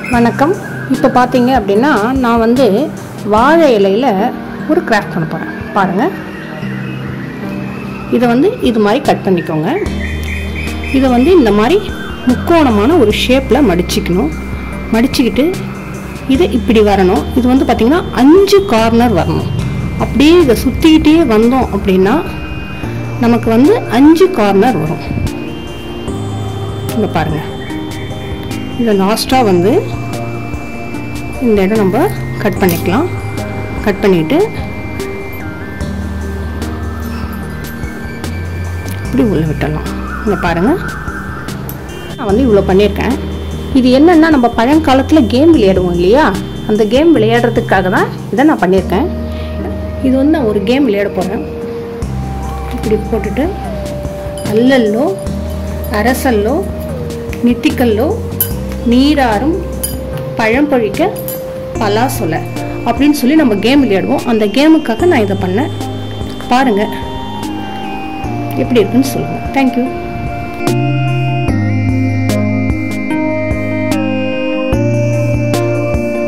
வணக்கம் இப்போ பார்த்தீங்க அப்படின்னா நான் வந்து வாழை இலையில் ஒரு கிராஃப்ட் பண்ண போகிறேன் பாருங்கள் இதை வந்து இது மாதிரி கட் பண்ணிக்கோங்க இதை வந்து இந்த மாதிரி முக்கோணமான ஒரு ஷேப்பில் மடிச்சுக்கணும் மடிச்சுக்கிட்டு இது இப்படி வரணும் இது வந்து பார்த்திங்கன்னா அஞ்சு கார்னர் வரணும் அப்படியே இதை சுற்றிக்கிட்டே வந்தோம் அப்படின்னா நமக்கு வந்து அஞ்சு கார்னர் வரும் இங்கே பாருங்கள் இதை லாஸ்ட்டாக வந்து இந்த இடம் நம்ம கட் பண்ணிக்கலாம் கட் பண்ணிவிட்டு இப்படி உள்ள விட்டுடலாம் இங்கே பாருங்கள் நான் வந்து இவ்வளோ பண்ணியிருக்கேன் இது என்னென்னா நம்ம பழங்காலத்தில் கேம் விளையாடுவோம் இல்லையா அந்த கேம் விளையாடுறதுக்காக தான் இதை நான் பண்ணியிருக்கேன் இது வந்து நான் ஒரு கேம் விளையாட போகிறேன் இப்படி போட்டுட்டு அல்லல்லோ அரசல்லோ நித்திக்கல்லோ நீராறும் பழம் பொழிக்க பலாசொல அப்படின்னு சொல்லி நம்ம கேம் விளையாடுவோம் அந்த கேமுக்காக நான் இதை பண்ணேன் பாருங்கள் எப்படி இருக்குன்னு சொல்லுங்கள் தேங்க்யூ